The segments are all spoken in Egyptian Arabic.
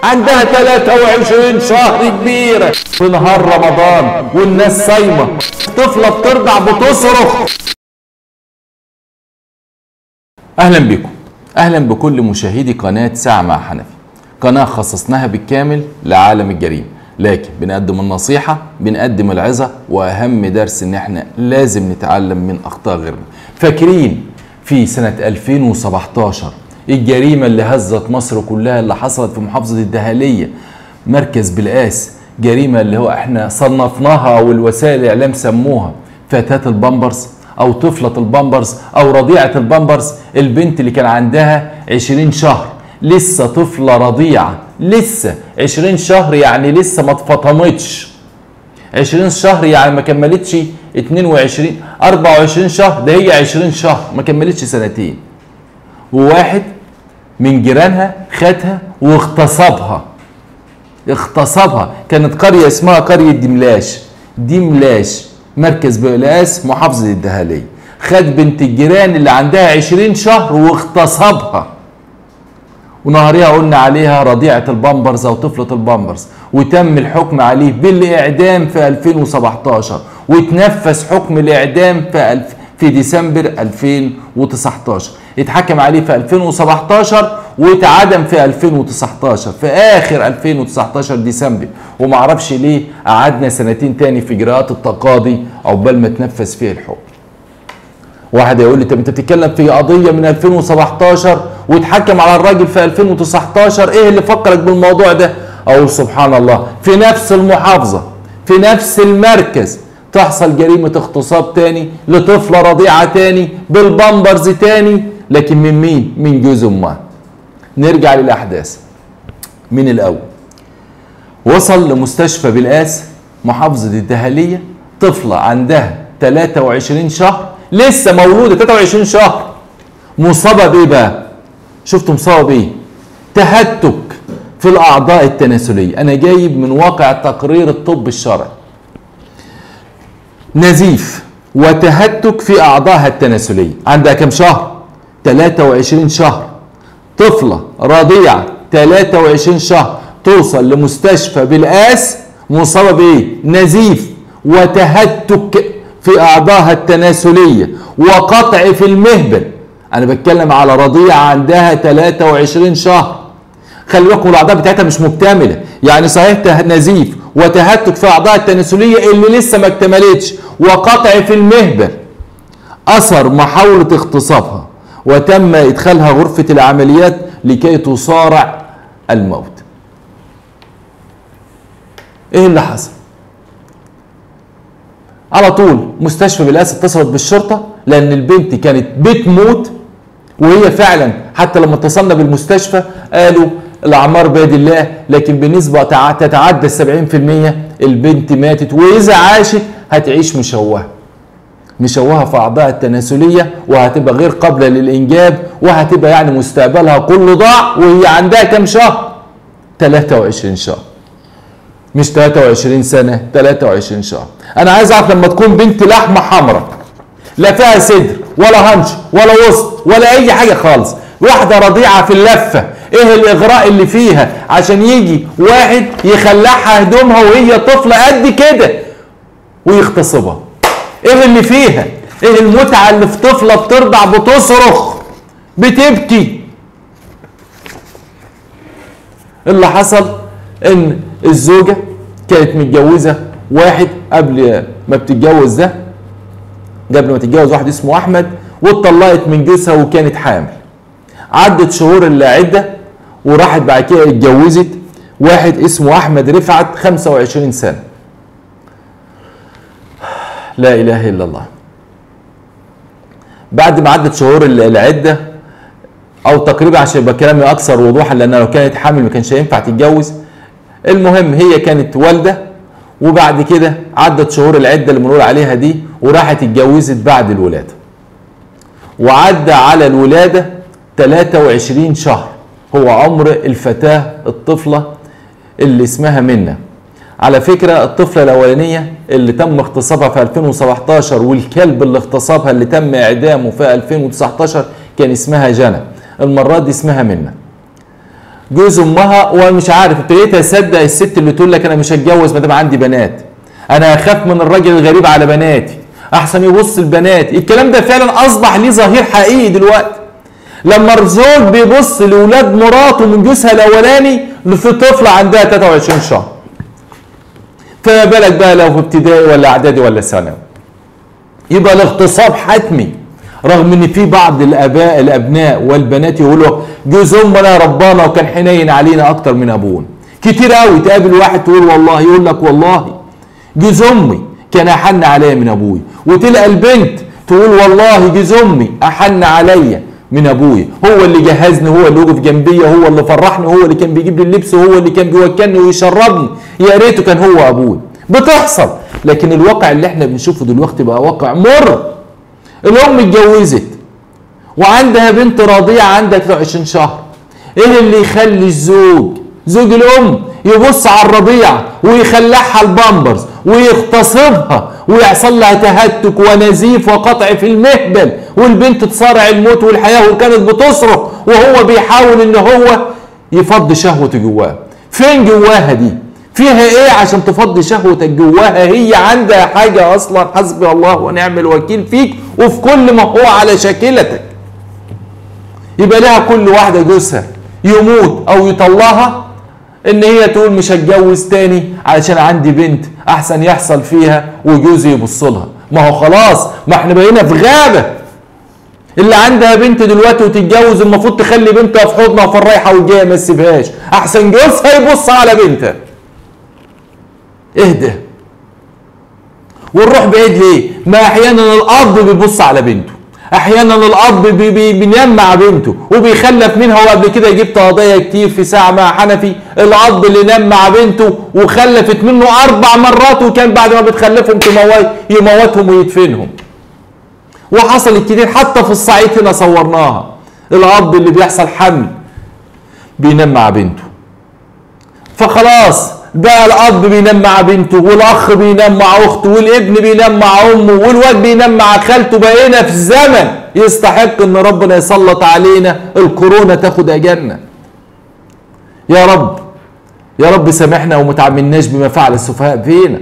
عندها 23 شهر كبيرة في نهار رمضان والناس صايمة طفلة بترضع بتصرخ اهلا بكم اهلا بكل مشاهدي قناة ساعة مع حنفي قناة خصصناها بالكامل لعالم الجريمة لكن بنقدم النصيحة بنقدم العظة واهم درس ان احنا لازم نتعلم من اخطاء غيرنا فاكرين في سنة 2017 الجريمة اللي هزت مصر كلها اللي حصلت في محافظة الدهالية مركز بالقاس جريمة اللي هو احنا صنفناها والوسائل الاعلام سموها فتاة البامبرز او طفلة البامبرز او رضيعة البامبرز البنت اللي كان عندها 20 شهر لسه طفلة رضيعة لسه 20 شهر يعني لسه ما اتفطمتش 20 شهر يعني ما كملتش 22 24 شهر ده هي 20 شهر ما كملتش سنتين وواحد من جيرانها خدها واغتصبها اغتصبها كانت قرية اسمها قرية دملاش دملاش مركز بقلاس محافظة الدهالية خد بنت الجيران اللي عندها 20 شهر واغتصبها ونهاريها قلنا عليها رضيعة البامبرز أو طفلة البامبرز وتم الحكم عليه بالإعدام في 2017 وتنفذ حكم الإعدام في الف في ديسمبر 2019 اتحكم عليه في 2017 واتعدم في 2019 في اخر 2019 ديسمبر ومعرفش ليه قعدنا سنتين تاني في اجراءات التقاضي عقبال ما تنفذ فيه الحكم واحد يقول لي طب انت بتتكلم في قضيه من 2017 واتحكم على الراجل في 2019 ايه اللي فكرك بالموضوع ده اقول سبحان الله في نفس المحافظه في نفس المركز تحصل جريمة اغتصاب تاني لطفلة رضيعة تاني بالبامبرز تاني لكن من مين؟ من جوز امها نرجع للأحداث من الأول وصل لمستشفى بالقاس محافظة الدهالية طفلة عندها 23 شهر لسه مولودة 23 شهر مصابة بإيه بقى؟ شفتوا مصابة بإيه؟ تهتك في الأعضاء التناسلية أنا جايب من واقع تقرير الطب الشرعي نزيف وتهتك في أعضائها التناسلية عندها كم شهر؟ 23 شهر طفلة رضيعة 23 شهر توصل لمستشفى بالقاس مصابة بإيه؟ نزيف وتهتك في أعضائها التناسلية وقطع في المهبل أنا بتكلم على رضيعة عندها 23 شهر خلي بالكم الأعضاء بتاعتها مش مكتملة يعني صحيح نزيف وتهتك في اعضاء التناسليه اللي لسه ما اكتملتش وقطع في المهبل اثر محاوله اغتصابها وتم ادخالها غرفه العمليات لكي تصارع الموت ايه اللي حصل على طول مستشفى بالقاس اتصلت بالشرطه لان البنت كانت بتموت وهي فعلا حتى لما اتصلنا بالمستشفى قالوا الاعمار بيد الله لكن بنسبه تتعدى 70% البنت ماتت واذا عاشت هتعيش مشوهه مشوهه في اعضائها التناسليه وهتبقى غير قابله للانجاب وهتبقى يعني مستقبلها كله ضاع وهي عندها كام شهر 23 شهر مش 23 سنه 23 شهر انا عايز اعرف لما تكون بنت لحمه حمراء لا فيها صدر ولا هنش ولا وسط ولا اي حاجه خالص واحده رضيعه في اللفه ايه الاغراء اللي فيها عشان يجي واحد يخلعها هدومها وهي طفله قد كده ويغتصبها ايه اللي فيها ايه المتعه اللي في طفله بترضع بتصرخ بتبكي اللي حصل ان الزوجه كانت متجوزه واحد قبل ما بتتجوز ده قبل ما تتجوز واحد اسمه احمد واتطلقت من جوزها وكانت حامل عدت شهور العده وراحت بعد كده اتجوزت واحد اسمه احمد رفعت 25 سنه لا اله الا الله بعد ما عدت شهور العده او تقريبا عشان يبقى كلامي اكثر وضوحا لان لو كانت حامل ما كانش هينفع تتجوز المهم هي كانت والده وبعد كده عدت شهور العده اللي بنقول عليها دي وراحت اتجوزت بعد الولاده وعدى على الولاده 23 شهر هو عمر الفتاة الطفلة اللي اسمها منة على فكرة الطفلة الأولانية اللي تم اغتصابها في 2017 والكلب اللي اغتصبها اللي تم إعدامه في 2019 كان اسمها جنى المرة دي اسمها منة جوز امها ومش عارف ابتديت اصدق الست اللي تقول لك انا مش هتجوز ما دام عندي بنات انا اخاف من الراجل الغريب على بناتي احسن يبص لبناتي الكلام ده فعلا اصبح ليه ظهير حقيقي دلوقتي لما الزوج بيبص لاولاد مراته من جوزها الاولاني في طفله عندها 23 شهر فما بالك بقى لو في ابتدائي ولا اعدادي ولا ثانوي يبقى الاغتصاب حتمي رغم ان في بعض الاباء الابناء والبنات يقولوا جوز امنا ربانا وكان حنين علينا اكتر من ابونا كتير قوي تقابل واحد تقول والله يقول لك والله جوز امي كان احن عليا من ابوي وتلقى البنت تقول والله جوز امي احن عليا من ابويا هو اللي جهزني هو اللي وقف جنبي هو اللي فرحني هو اللي كان بيجيب لي اللبس هو اللي كان بيوكلني ويشربني يا ريته كان هو ابوي بتحصل لكن الواقع اللي احنا بنشوفه دلوقتي بقى واقع مر الام اتجوزت وعندها بنت رضيعه عندها 23 شهر ايه اللي يخلي الزوج زوج الام يبص على الرضيعه ويخلعها البامبرز ويغتصبها ويحصل لها تهتك ونزيف وقطع في المهبل والبنت تصارع الموت والحياه وكانت بتصرخ وهو بيحاول ان هو يفضي شهوته جواه فين جواها دي فيها ايه عشان تفضي شهوتك جواها هي عندها حاجه اصلا حسبي الله ونعم الوكيل فيك وفي كل ما هو على شاكلتك يبقى لها كل واحده جوزها يموت او يطلعها ان هي تقول مش هتجوز تاني علشان عندي بنت احسن يحصل فيها وجوزي يبص لها ما هو خلاص ما احنا بقينا في غابه اللي عندها بنت دلوقتي وتتجوز المفروض تخلي بنتها في حضنها في الرايحه والجايه ما تسيبهاش احسن جوزها يبص على بنتها اهدى ونروح بعيد ليه؟ ما احيانا الاب بيبص على بنته احيانا الاب بي بي بينام مع بنته وبيخلف منها وقبل كده جبت قضايا كتير في ساعه مع حنفي الاب اللي نام مع بنته وخلفت منه اربع مرات وكان بعد ما بتخلفهم تموت يموتهم ويدفنهم وحصلت كتير حتى في الصعيد هنا صورناها الاب اللي بيحصل حمل بينام مع بنته فخلاص بقى الاب بينام مع بنته والاخ بينام مع اخته والابن بينام مع امه والواد بينام مع خالته بقينا في زمن يستحق ان ربنا يسلط علينا الكورونا تاخد اجالنا يا رب يا رب سامحنا وما تعاملناش بما فعل السفهاء فينا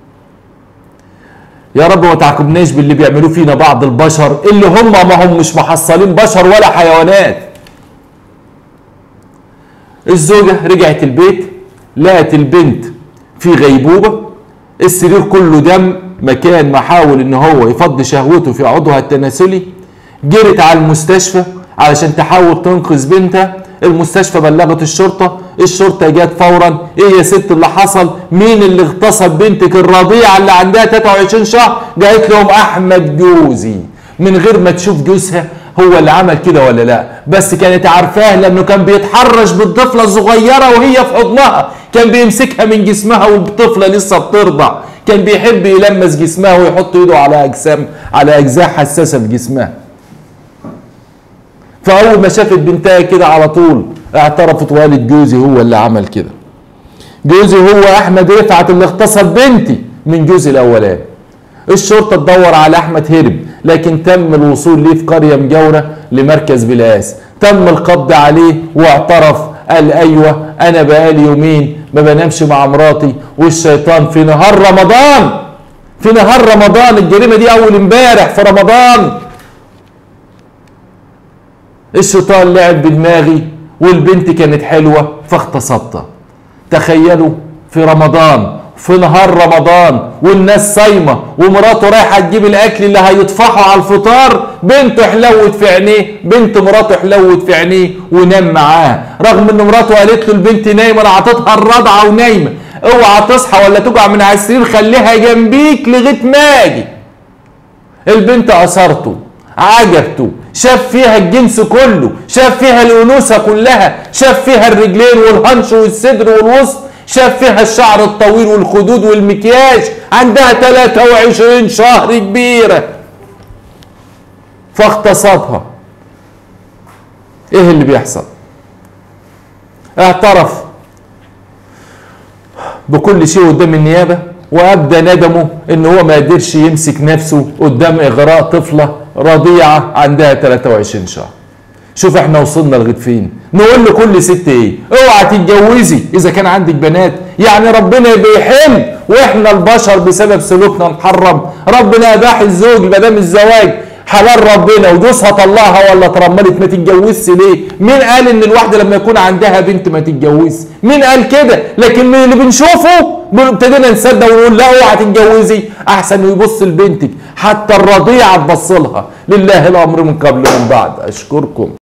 يا رب ما تعاقبناش باللي بيعملوه فينا بعض البشر اللي هم ما هم مش محصلين بشر ولا حيوانات الزوجة رجعت البيت لقت البنت في غيبوبة السرير كله دم مكان ما حاول ان هو يفضي شهوته في عضوها التناسلي جرت على المستشفى علشان تحاول تنقذ بنتها المستشفى بلغت الشرطة الشرطة جت فورا ايه يا ست اللي حصل مين اللي اغتصب بنتك الرضيعة اللي عندها 23 شهر قالت لهم احمد جوزي من غير ما تشوف جوزها هو اللي عمل كده ولا لا بس كانت عارفاه لانه كان بيتحرش بالطفله الصغيره وهي في حضنها كان بيمسكها من جسمها والطفله لسه بترضع كان بيحب يلمس جسمها ويحط ايده على اجسام على اجزاء حساسه في جسمها فاول ما شافت بنتها كده على طول اعترفت والد جوزي هو اللي عمل كده جوزي هو احمد رفعت اللي اغتصب بنتي من جوزي الاولاني الشرطه تدور على احمد هرب لكن تم الوصول ليه في قريه مجاوره لمركز بلاس تم القبض عليه واعترف قال ايوه انا بقالي يومين ما بنامش مع مراتي والشيطان في نهار رمضان في نهار رمضان الجريمه دي اول امبارح في رمضان الشيطان لعب بدماغي والبنت كانت حلوه فاغتصبتها تخيلوا في رمضان في نهار رمضان والناس صايمه ومراته رايحه تجيب الاكل اللي هيطفحه على الفطار بنته حلوت في عينيه بنت مراته حلوت في عينيه ونام معاها رغم ان مراته قالت له البنت نايمه انا عطيتها الرضعه ونايمه اوعى تصحى ولا تقع من على السرير خليها جنبيك لغايه ما اجي البنت اثرته عجبته شاف فيها الجنس كله شاف فيها الانوثه كلها شاف فيها الرجلين والهنش والصدر والوسط شاف فيها الشعر الطويل والخدود والمكياج عندها 23 شهر كبيرة فاغتصبها ايه اللي بيحصل اعترف بكل شيء قدام النيابة وابدى ندمه ان هو ما قدرش يمسك نفسه قدام اغراء طفلة رضيعة عندها 23 شهر شوف احنا وصلنا لغايه فين نقول لكل ست ايه اوعى تتجوزي اذا كان عندك بنات يعني ربنا بيحل واحنا البشر بسبب سلوكنا نحرم ربنا اباح الزوج ما دام الزواج حلال ربنا وجوزها طلعها ولا اترملت ما تتجوزش ليه؟ مين قال ان الواحده لما يكون عندها بنت ما تتجوزش؟ مين قال كده؟ لكن من اللي بنشوفه ابتدينا نصدق ونقول لا اوعى تتجوزي احسن يبص لبنتك حتى الرضيعه تبص لها لله الامر من قبل ومن بعد اشكركم